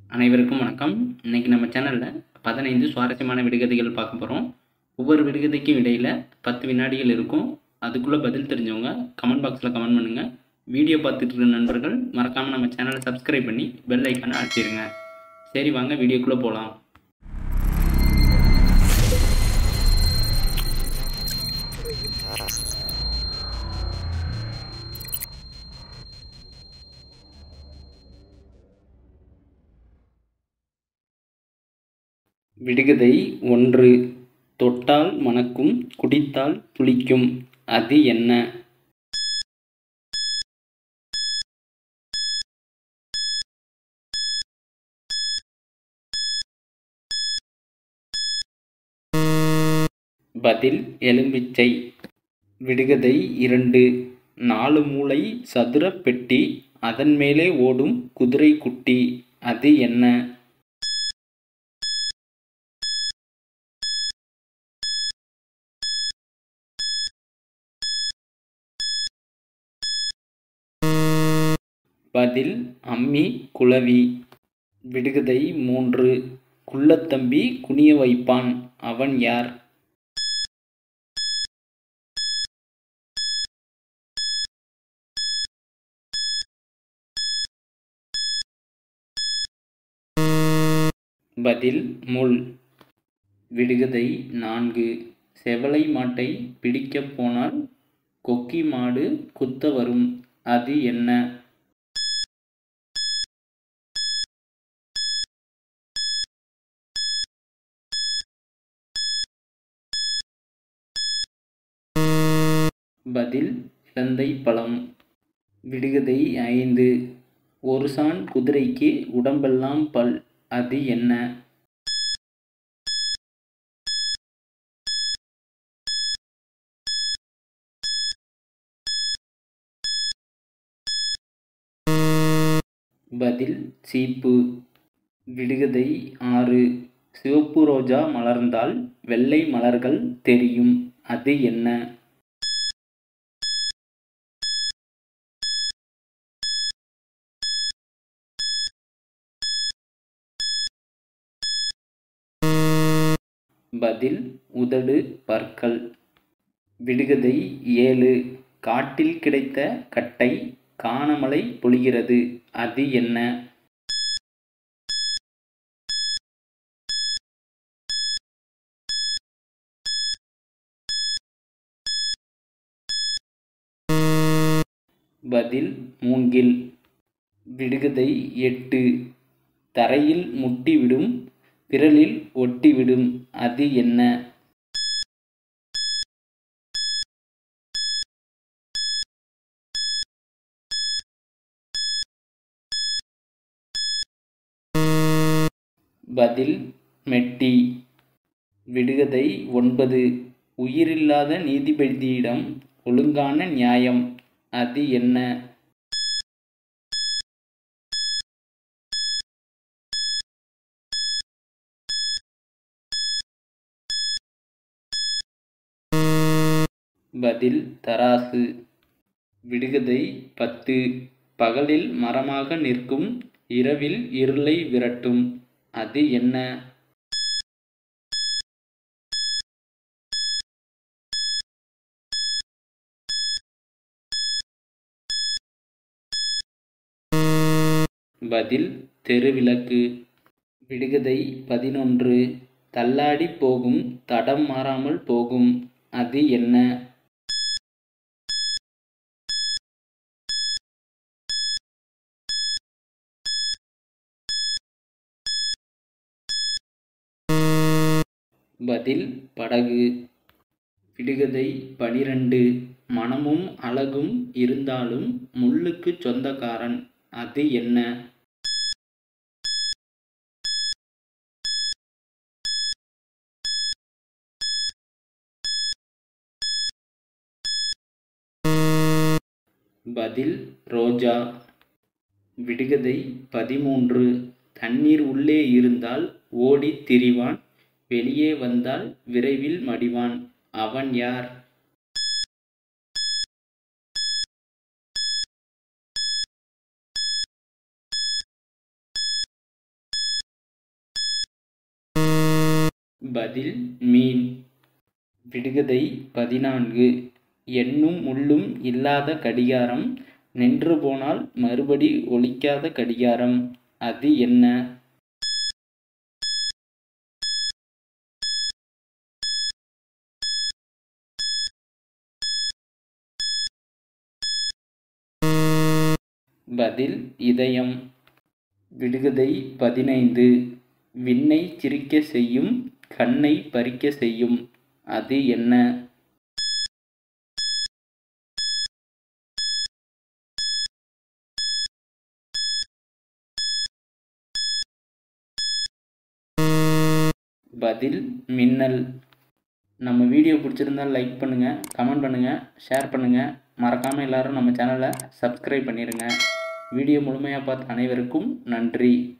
அனைவருக்கும் வணக்கம் இன்னைக்கு நம்ம சேனலில் பதினைந்து சுவாரஸ்யமான விடுகதைகள் பார்க்க போகிறோம் ஒவ்வொரு விடுகதைக்கும் இடையில் பத்து வினாடிகள் இருக்கும் அதுக்குள்ளே பதில் தெரிஞ்சவங்க கமெண்ட் பாக்ஸில் கமெண்ட் பண்ணுங்கள் வீடியோ பார்த்துட்டு இருக்க நண்பர்கள் மறக்காமல் நம்ம சேனலை சப்ஸ்கிரைப் பண்ணி பெல் ஐக்கானை அழுத்திடுங்க சரி வாங்க வீடியோக்குள்ளே போகலாம் விடுகதை ஒன்று தொட்டால் மணக்கும் குடித்தால் புளிக்கும் அது என்ன பதில் எலும்பிச்சை விடுகதை இரண்டு நாலு மூளை சதுர பெட்டி அதன் மேலே ஓடும் குதிரை குட்டி அது என்ன பதில் அம்மி குளவி விடுகதை மூன்று குள்ளத்தம்பி குனிய வைப்பான் அவன் யார் பதில் முள் விடுகதை நான்கு செவலை மாட்டை பிடிக்கப் போனால் கொக்கி மாடு குத்த வரும் அது என்ன பதில் இலந்தை பழம் விடுகதை ஐந்து ஒரு சான் குதிரைக்கு உடம்பெல்லாம் பல் அது என்ன பதில் சீப்பு விடுகதை ஆறு சிவப்பு ரோஜா மலர்ந்தால் வெள்ளை மலர்கள் தெரியும் அது என்ன பதில் உதடு பற்கள் விடுகதை ஏழு காட்டில் கிடைத்த கட்டை காணமலை பொழிகிறது அது என்ன பதில் மூங்கில் விடுகதை எட்டு தரையில் முட்டிவிடும் விரலில் ஒட்டிவிடும் அது என்ன பதில் மெட்டி விடுகதை ஒன்பது உயிரில்லாத நீதிபதியிடம் ஒழுங்கான நியாயம் அது என்ன பதில் தராசு விடுகதை பத்து பகலில் மரமாக நிற்கும் இரவில் இருளை விரட்டும் அது என்ன பதில் தெருவிளக்கு விடுகதை பதினொன்று தள்ளாடி போகும் தடம் மாறாமல் போகும் அது என்ன பதில் படகு விடுகதை பனிரெண்டு மனமும் அழகும் இருந்தாலும் முள்ளுக்கு சொந்தக்காரன் அது என்ன பதில் ரோஜா விடுகதை பதிமூன்று தண்ணீர் உள்ளே இருந்தால் ஓடித் திரிவான் வெளியே வந்தால் விரைவில் மடிவான் அவன் யார் பதில் மீன் விடுகதை பதினான்கு எண்ணும் முள்ளும் இல்லாத கடிகாரம் நின்று போனால் மறுபடி ஒலிக்காத கடிகாரம் அது என்ன பதில் இதயம் விடுகதை பதினைந்து விண்ணை சிரிக்க செய்யும் கண்ணை பறிக்க செய்யும் அது என்ன பதில் மின்னல் நம்ம வீடியோ பிடிச்சிருந்தா லைக் பண்ணுங்கள் கமெண்ட் பண்ணுங்கள் ஷேர் பண்ணுங்கள் மறக்காமல் எல்லாரும் நம்ம சேனலை சப்ஸ்கிரைப் பண்ணிடுங்க வீடியோ முழுமையாக பார்த்த அனைவருக்கும் நன்றி